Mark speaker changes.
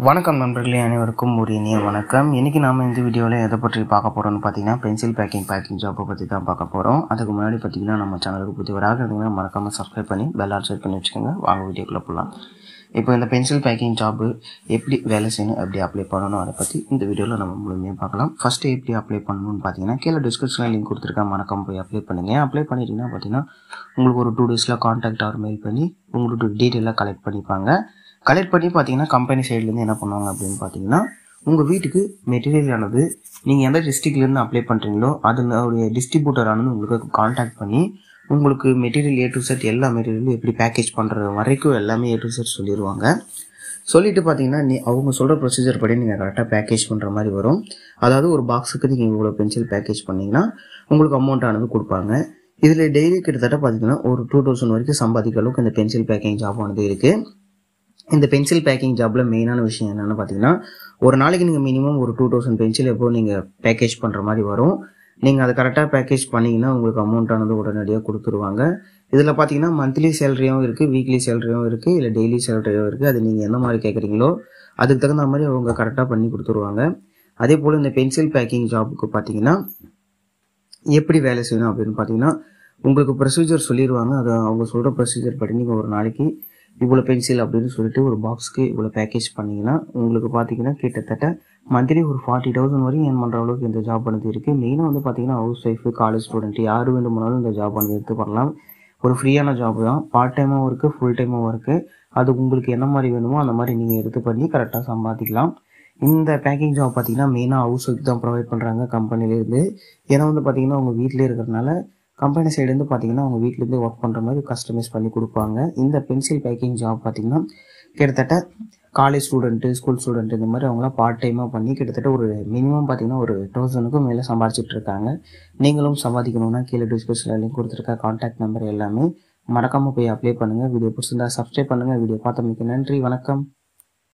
Speaker 1: வணக்கம் நண்பர்களே அனைவருக்கும் ஒரு இனிய வணக்கம் இன்னைக்கு நாம இந்த வீடியோவில் எதை பற்றி பார்க்க போறோம்னு பார்த்தீங்கன்னா பென்சில் பேக்கிங் பேக்கிங் ஜாப்பை பற்றி தான் பார்க்க போகிறோம் அதுக்கு முன்னாடி பார்த்தீங்கன்னா நம்ம சேனலுக்கு புதியவராக இருந்தீங்கன்னா மறக்காமல் சப்ஸ்கிரைப் பண்ணி பெல் ஆல் செட் பண்ணி வச்சுக்கோங்க வாங்க வீடியோக்குள்ளே போகலாம் இப்போ இந்த பென்சில் பேக்கிங் ஜாப்பு எப்படி வேலை செய்யணும் எப்படி அப்ளை பண்ணணும் அதை பற்றி இந்த வீடியோவில் நம்ம முழுமையாக பார்க்கலாம் ஃபஸ்ட்டு எப்படி அப்ளை பண்ணணும்னு பார்த்தீங்கன்னா கீழே டிஸ்கிரிப்ஷனில் லிங்க் கொடுத்துருக்கேன் மறக்காம போய் அப்ளை பண்ணுங்க அப்ளை பண்ணிட்டீங்கன்னா பார்த்தீங்கன்னா உங்களுக்கு ஒரு டூ டேஸில் காண்டாக்ட் ஆர் மெயில் பண்ணி உங்களோட டீட்டெயிலாக கலெக்ட் பண்ணிப்பாங்க கலெக்ட் பண்ணி பார்த்தீங்கன்னா கம்பெனி சைட்லேருந்து என்ன பண்ணுவாங்க அப்படின்னு பார்த்தீங்கன்னா உங்கள் வீட்டுக்கு மெட்டீரியல் ஆனது நீங்கள் எந்த டிஸ்ட்ரிக்ட்லேருந்து அப்ளை பண்ணுறீங்களோ அதனுடைய டிஸ்ட்ரிபியூட்டர் ஆனது உங்களுக்கு காண்டாக்ட் பண்ணி உங்களுக்கு மெட்டீரியல் ஏ டு செட் எல்லா மெட்டீரியலும் எப்படி பேக்கேஜ் பண்ணுறது வரைக்கும் எல்லாமே ஏ டு செட் சொல்லிடுவாங்க சொல்லிட்டு பார்த்தீங்கன்னா நீ அவங்க சொல்கிற ப்ரொசீஜர் படி நீங்கள் கரெக்டாக பேக்கேஜ் பண்ணுற மாதிரி வரும் அதாவது ஒரு பாக்ஸுக்கு நீங்கள் இவ்வளோ பென்சில் பேக்கேஜ் பண்ணீங்கன்னா உங்களுக்கு அமௌண்ட் ஆனது கொடுப்பாங்க இதில் டெய்லி கிட்டத்தட்ட பார்த்தீங்கன்னா ஒரு டூ தௌசண்ட் வரைக்கும் சம்பாதிக்க அளவுக்கு இந்த பென்சில் பேக்கிங் ஜாப் ஆனது இருக்குது இந்த பென்சில் பேக்கிங் ஜாப்பில் மெயினான விஷயம் என்னென்னு பார்த்தீங்கன்னா ஒரு நாளைக்கு நீங்கள் மினிமம் ஒரு டூ தௌசண்ட் பென்சில் எப்போ நீங்கள் பேக்கேஜ் பண்ணுற மாதிரி வரும் நீங்கள் அதை கரெக்டாக பேக்கேஜ் பண்ணிங்கன்னா உங்களுக்கு அமௌண்ட் ஆனது உடனடியாக கொடுத்துருவாங்க இதில் பார்த்தீங்கன்னா மந்த்லி சேலரியும் இருக்குது வீக்லி சேலரியும் இருக்குது இல்லை டெய்லி சேலரியும் இருக்குது அது நீங்கள் எந்த மாதிரி கேட்குறீங்களோ அதுக்கு தகுந்த மாதிரி அவங்க கரெக்டாக பண்ணி கொடுத்துருவாங்க அதே போல் இந்த பென்சில் பேக்கிங் ஜாபுக்கு பார்த்தீங்கன்னா எப்படி வேலை செய்யணும் அப்படின்னு பார்த்தீங்கன்னா உங்களுக்கு ப்ரொசீஜர் சொல்லிடுவாங்க அது அவங்க சொல்கிற ப்ரொசீஜர் படி நீங்கள் ஒரு நாளைக்கு இவ்வளோ பென்சில் அப்படின்னு சொல்லிட்டு ஒரு பாக்ஸ்க்கு இவ்வளோ பேக்கேஜ் பண்ணிங்கன்னா உங்களுக்கு பார்த்தீங்கன்னா கிட்டத்தட்ட மந்த்லி ஒரு ஃபார்ட்டி தௌசண்ட் வரையும் ஏர்ன் பண்ணுற அளவுக்கு இந்த ஜாப் ஆனது இருக்குது மெயினாக வந்து பார்த்தீங்கன்னா ஹவுஸ் ஒய்ஃபு காலேஜ் ஸ்டூடெண்ட் யார் வேண்டுமானாலும் இந்த ஜாப் ஆனது எடுத்து பண்ணலாம் ஒரு ஃப்ரீயான ஜாப் தான் பார்ட் டைமாகவும் இருக்குது ஃபுல் டைமாகவும் இருக்குது அது உங்களுக்கு என்ன மாதிரி வேணுமோ அந்த மாதிரி நீங்கள் எடுத்து பண்ணி கரெக்டாக சம்பாதிக்கலாம் இந்த பேக்கிங் ஜாப் பார்த்தீங்கன்னா மெயினாக ஹவுஸ் ஒய்ஃப் தான் ப்ரொவைட் பண்ணுறாங்க கம்பெனிலேருந்து ஏன்னா வந்து பார்த்தீங்கன்னா உங்கள் வீட்டிலே இருக்கிறதுனால கம்பெனி சைடுலேருந்து பார்த்தீங்கன்னா அவங்க வீட்டிலேருந்து ஒர்க் பண்ணுற மாதிரி கஸ்டமைஸ் பண்ணி கொடுப்பாங்க இந்த பென்சில் பேக்கிங் ஜாப் பார்த்தீங்கன்னா கிட்டத்தட்ட காலேஜ் ஸ்டூடெண்ட்டு ஸ்கூல் ஸ்டூடெண்ட் இந்த மாதிரி அவங்களாம் பார்ட் டைமாக பண்ணி கிட்டத்தட்ட ஒரு மினிமம் பார்த்தீங்கன்னா ஒரு தௌசண்ட்க்கும் மேலே சம்பாதிச்சிட்டு இருக்காங்க நீங்களும் சம்பாதிக்கணும்னா கீழே டிஸ்கிரிப்ஷனில் லிங்க் கொடுத்துருக்க கான்டாக்ட் நம்பர் எல்லாமே மறக்காமல் போய் அப்ளை பண்ணுங்கள் வீடியோ பிடிச்சிருந்தா சப்ஸ்கிரைப் பண்ணுங்கள் வீடியோ பார்த்தமைக்கு நன்றி வணக்கம்